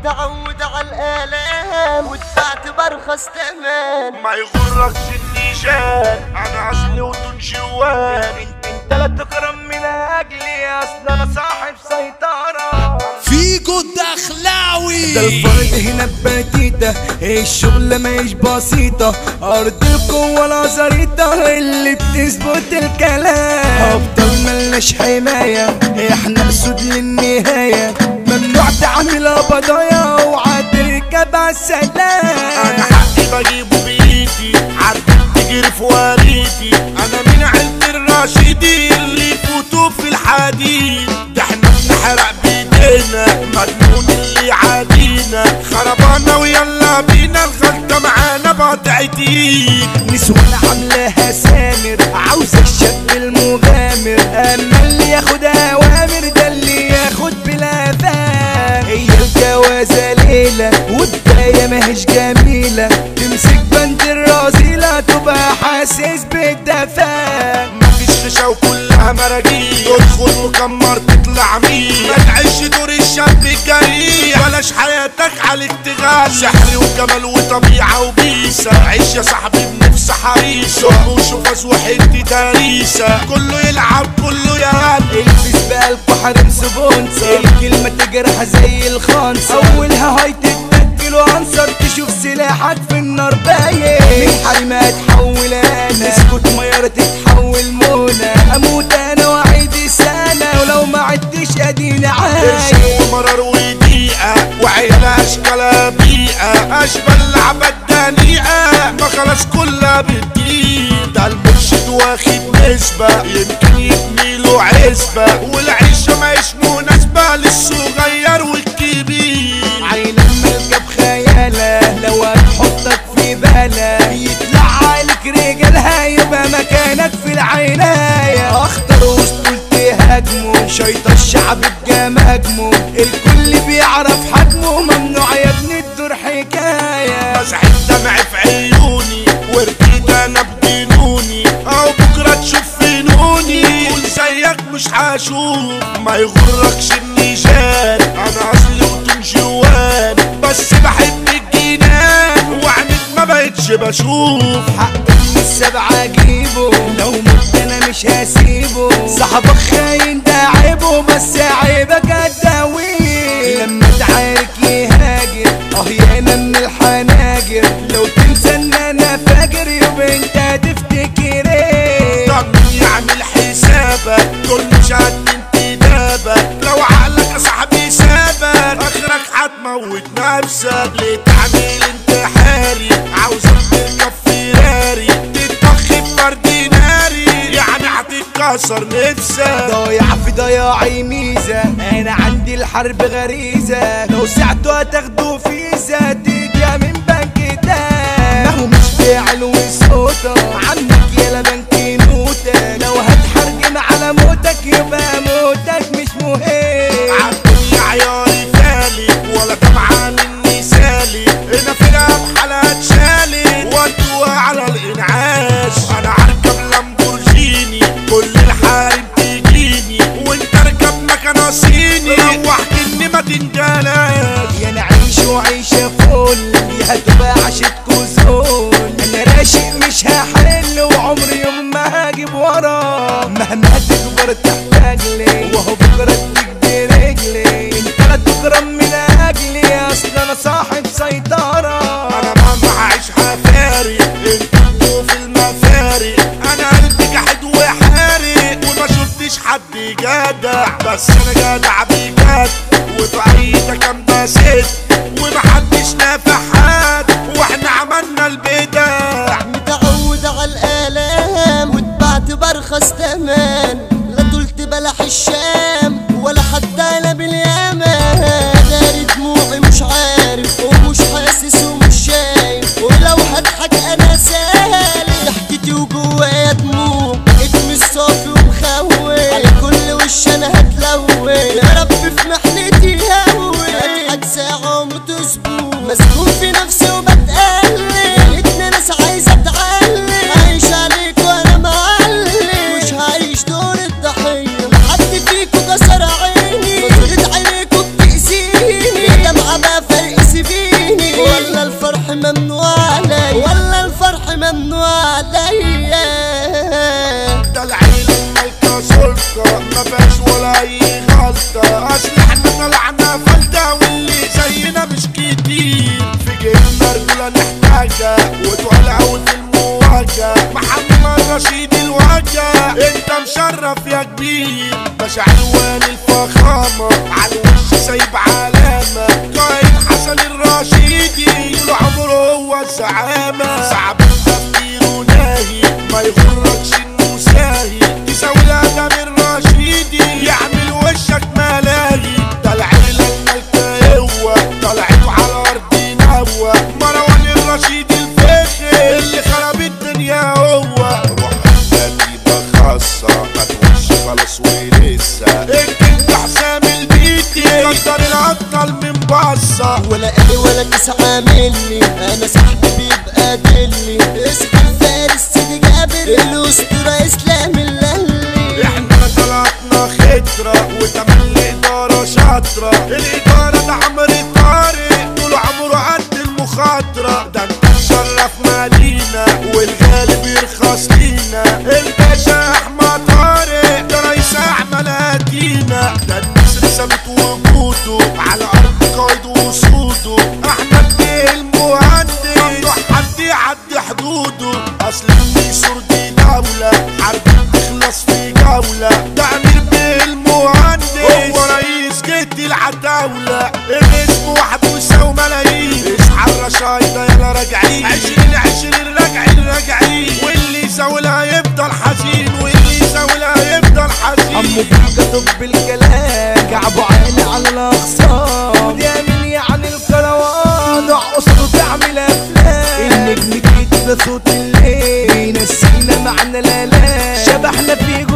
متعود على الآلام ودفعت برخص تمن ما يغركش النيشان انا اصلي ودون جوان انت انت لا تكرم من اجلي اصل انا صاحب سيطرة فيجو الدخلاوي ده الفرد هنا ببتيتة الشغلة مش بسيطة أرض القوة العزريطة اللي بتثبت الكلام أفضل ملناش حماية احنا أسود للنهاية ممنوع تعمل قضايا وعتركب عالسلام انا حقي بجيبه بايدي عدت تجري في وريدي انا من عند الراشدين اللي يفوتوا في الحديد ده احنا بنحرق بايدينا مجنون اللي عادينا خربانة ويلا بينا الغلطة معانا بقطعتين نسوان عاملاها سامر عاوزة الشاب المغامر اما اللي ياخد اوامر ده اللي ياخد بالافان هي الجوازة ليلة والبداية ماهيش جميلة تمسك بند الرذيلة تبقى حاسس بالدفان مفيش خشة وكلها مراجيل تدخل مكمر تطلع مين ما تعيش دور الشاب الجريح بلاش حياتك عليك تغال سحر وجمال وطبيعة وبيسة عيش يا صاحبي بنفس حريصة وشوفاز وحدة تاريسة كله يلعب كله يهدي البس بقلبه حرم سبونسر الكلمة تجرح زي الخنصر أولها هاي تتبدل وعنصر تشوف سلاحك في النار باين من حريمة تحول أنا اسكت ميارة تتحول منى أموت أنا وأعيد السنة ولو ما عدتش أدينا عايش قرش ومرار ودقيقة وعيلة أشكالها بيئة أشبه اللعبة الدنيئة ما خلاص كلها بتجيب ده المرشد واخد نسبة يمكن يبني له عزبة والعيشة ماهيش مناسبة للصغير والكبير عينك ملكة بخيالة لو هتحطك في بالة يطلع عليك رجالها يبقى مكانك في العناية اخطر واسطول تهاجمه شيطان الشعب بجماجمه الكل بيعرف حجمه ممنوع يا ابني الدور حكاية مسح الدمع في عيوني ورقيت انا بجنوني او بكره تشوف فنوني قول زيك مش هشوف ما يغركش النيشان انا اصلي ودون جوان بس بحب الجنان وعنيد ما بقتش بشوف حق من السبعة اجيبه لو مت انا مش هسيبه صاحبك خاين ده عيبه بس عيبك الداويه لما تعارك يهاجر اه يانا من الحناجر لو تنسى ان انا فاجر يبقى انت هتفتكر ايه طب مين يعمل حسابك كل شهد انتدابك لو عقلك يا صاحبي سابك اخرك هتموت نفسك ليه تعمل انتحاري عاوزك تركب فيراري تتضخ بفرد ناري يعني هتتكسر نفسك ضايع في ضياعي ميزة انا عندي الحرب غريزة لو ساعته هتاخدوا فيزا تيجي من بنك ده ما هو مش فاعل وصوتك عنك يلا بنك نوتك لو هتحرجم على موتك يبقى موتك مش مهم عالدنيا عياري فالي ولا دمعة مني سالي هنا فينا بحالات شالي ودوا على الانعاش انا هركب لامبورجيني كل الحارم تجيني وانت اركب مكان صيني روح كني ما تنجلاش يا نعيش وعيشة فل يا هتبقى عشتكوا زول انا راشق مش هحل وعمري يوم ما هجيب ورا مهما تكبر تحتاج لي وهو بكرة تجدي رجلي انت لا تكرم من اجلي اصل انا صاحب سيطرة انا مهما هعيش هفارق انتوا في المفارق انا قلبي جحد وحارق وما شفتش حد جدع بس انا جدع بجد وفي ايدك كام ست ومحدش نافع حد واحنا عملنا البدع متعود على الآلام واتبعت برخص تمن لا طلت بلح الشام ولا حتى انا باليمن داري دموعي مش عارف ومش حاسس ومش شايف ولو هضحك انا سالي ضحكتي وجوايا دموع اسمي الصافي ومخوف على كل وش انا هتلون يا رب في محنتي هون اضحك ساعة احنا لعنا فلتة واللي زينا مش كتير في جيبنا رجولة نحتاجها وتولع المواجهة محمد رشيد الواجهة انت مشرف يا كبير باشا عنوان الفخامة على الوش سايب علامة قائد حسن الرشيدي طول عمره هو الزعامة صعب التفكير وناهي ما يغركش انه ساهي تساوي الادم الرشيدي يعمل وشك ملاهي ده العيلة الملكة هو طلعته على ارض نوى مروان الرشيد الفخر اللي خرب الدنيا هو روح كتيبة خاصة ما تقولش خلاص ولسه انت حسام البيتي قدر الابطال من بصة ولا قلي ولا كيس عاملني انا صاحبي بيبقى دلي اصحى الفارس سيدي جابر الاسطوره اسلام اللهلي احنا طلعتنا خطرة وتملي إدارة شاطرة الإدارة ده عمرو طارق طول عمره قد المخاطرة ده انت تشرف مدينة والغالب يرخص لينا الباشا أحمد طارق ده رئيس أعمال أدينا ده النسر ثابت وجوده على أرض قايد وصوده أحمد بيه المهندس ممنوع حد يعدي حدوده أصل النسور دي دولة حرب تخلص في جولة ده أمير بيه المهندس هو رئيس جد العتاولة الاسم وحده يساوي ملايين اصحى الرشايدة يلا راجعين عشرين عشرين راجعين راجعين واللي يساولها يفضل حزين واللي يساولها يفضل عمو حزين بيجا طب الكلام كعبه عالي على الاخصام ودي امين يعني الكروان قصده تعمل افلام النجم جديد ده صوت الليل نسينا معنى الالام شبحنا في